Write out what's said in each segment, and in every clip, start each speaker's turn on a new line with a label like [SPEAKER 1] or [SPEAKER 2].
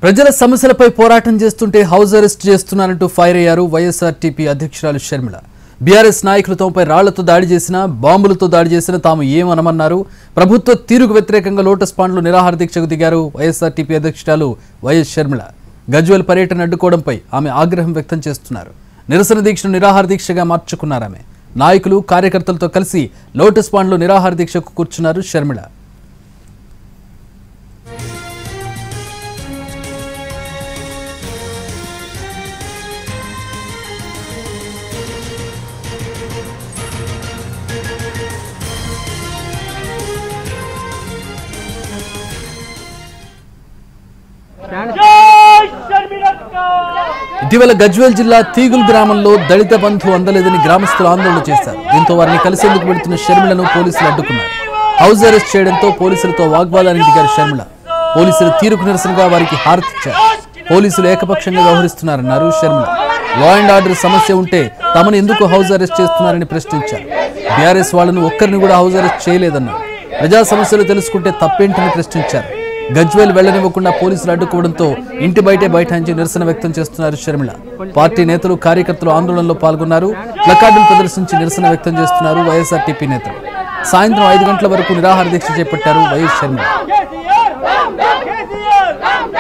[SPEAKER 1] ప్రజల సమస్యలపై పోరాటం చేస్తుంటే హౌస్ అరెస్ట్ చేస్తున్నారంటూ ఫైర్ అయ్యారు వైఎస్ఆర్టీపీ అధ్యక్షురాలు షర్మిల బీఆర్ఎస్ నాయకులు తమపై రాళ్లతో దాడి చేసినా బాంబులతో దాడి చేసినా తాము ఏమనమన్నారు ప్రభుత్వ తీరుకు వ్యతిరేకంగా లోటస్ పాండ్లు నిరాహార దీక్షకు దిగారు వైఎస్ఆర్టీపీ అధ్యక్షురాలు వైఎస్ షర్మిల గజ్వెల్ పర్యటన అడ్డుకోవడంపై ఆమె ఆగ్రహం వ్యక్తం చేస్తున్నారు నిరసన దీక్షను నిరాహార దీక్షగా మార్చుకున్నారు ఆమె నాయకులు కార్యకర్తలతో కలిసి లోటస్ పాండ్లో నిరాహార దీక్షకు కూర్చున్నారు షర్మిల
[SPEAKER 2] జై షర్మిలక్క
[SPEAKER 1] ఇటీవల గజ్వేల్ జిల్లా తీగుల్ గ్రామంలో దళిత బంధు అందలేదని గ్రామస్తులు ఆందోళన చేశారు దీంతో వారిని కలిసేందుకు వెళుతున్న షర్మిలను పోలీసులు అడ్డుకున్నారు హౌస్ అరెస్ట్ చేయడంతో పోలీసులతో వాగ్వాదానికి దిగారు షర్మిల పోలీసుల తీరుకు నిరసనగా వారికి హారతిచ్చారు పోలీసులు ఏకపక్షంగా వ్యవహరిస్తున్నారన్నారు షర్మిల లా అండ్ ఆర్డర్ సమస్య ఉంటే తమను ఎందుకు హౌస్ అరెస్ట్ చేస్తున్నారని ప్రశ్నించారు బీఆర్ఎస్ వాళ్ళను ఒక్కరిని కూడా హౌస్ అరెస్ట్ చేయలేదన్నారు ప్రజా సమస్యలు తెలుసుకుంటే తప్పేంటని ప్రశ్నించారు గజ్వేల్ వెళ్లనివ్వకుండా పోలీసులు అడ్డుకోవడంతో ఇంటి బయటే బైఠాయించి నిరసన వ్యక్తం చేస్తున్నారు షర్మిల పార్టీ నేతలు కార్యకర్తలు ఆందోళనలో పాల్గొన్నారు ప్లకార్డులు ప్రదర్శించి నిరసన వ్యక్తం చేస్తున్నారు వైఎస్ఆర్టీపీ నేతలు సాయంత్రం ఐదు గంటల వరకు నిరాహార దీక్ష చేపట్టారు వైఎస్ షర్మిల
[SPEAKER 2] కేసీఆర్ కేసీఆర్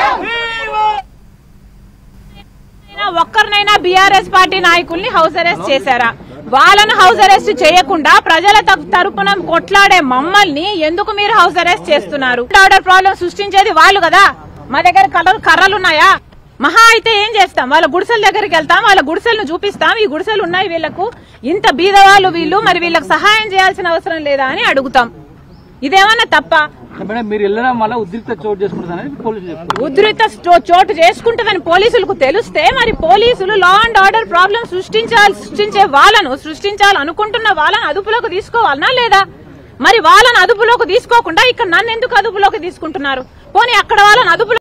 [SPEAKER 3] అయినా ఒక్కరినైనా బీఆర్ఎస్ పార్టీ నాయకుల్ని హౌస్ అరెస్ట్ చేశారా వాళ్ళను హౌస్ అరెస్ట్ చేయకుండా ప్రజల త- తరపున కొట్లాడే మమ్మల్ని ఎందుకు మీరు హౌస్ అరెస్ట్ చేస్తున్నారు ఆర్డర్ ప్రాబ్లం సృష్టించేది వాళ్ళు కదా మా దగ్గర కలర్ కర్రలు ఉన్నాయా మహా అయితే ఏం చేస్తాం వాళ్ళ గుడిసెల దగ్గరికి వెళ్తాం వాళ్ళ గుడిసెలను చూపిస్తాం ఈ గుడిసెలు ఉన్నాయి వీళ్ళకు ఇంత బీదవాళ్ళు వీళ్ళు మరి వీళ్ళకి సహాయం చేయాల్సిన అవసరం లేదా అని అడుగుతాం ఇదేమన్నా తప్ప
[SPEAKER 4] మేడం మీరు వెళ్ళడం వల్ల ఉద్రిక్త చోటు చేసుకుంటుందని పోలీసులు చెప్తారు
[SPEAKER 3] ఉద్రిక్త స్టో- చోటు చేసుకుంటుందని పోలీసులకు తెలిస్తే మరి పోలీసులు లా అండ్ ఆర్డర్ ప్రాబ్లం సృష్టించాలి సృష్టించే వాళ్ళను సృష్టించాలనుకుంటున్న వాళ్ళని అదుపులోకి తీసుకోవాలనా లేదా మరి వాళ్ళని అదుపులోకి తీసుకోకుండా ఇక్కడ నన్ను ఎందుకు అదుపులోకి తీసుకుంటున్నారు పోనీ అక్కడ వాళ్ళని అదుపులో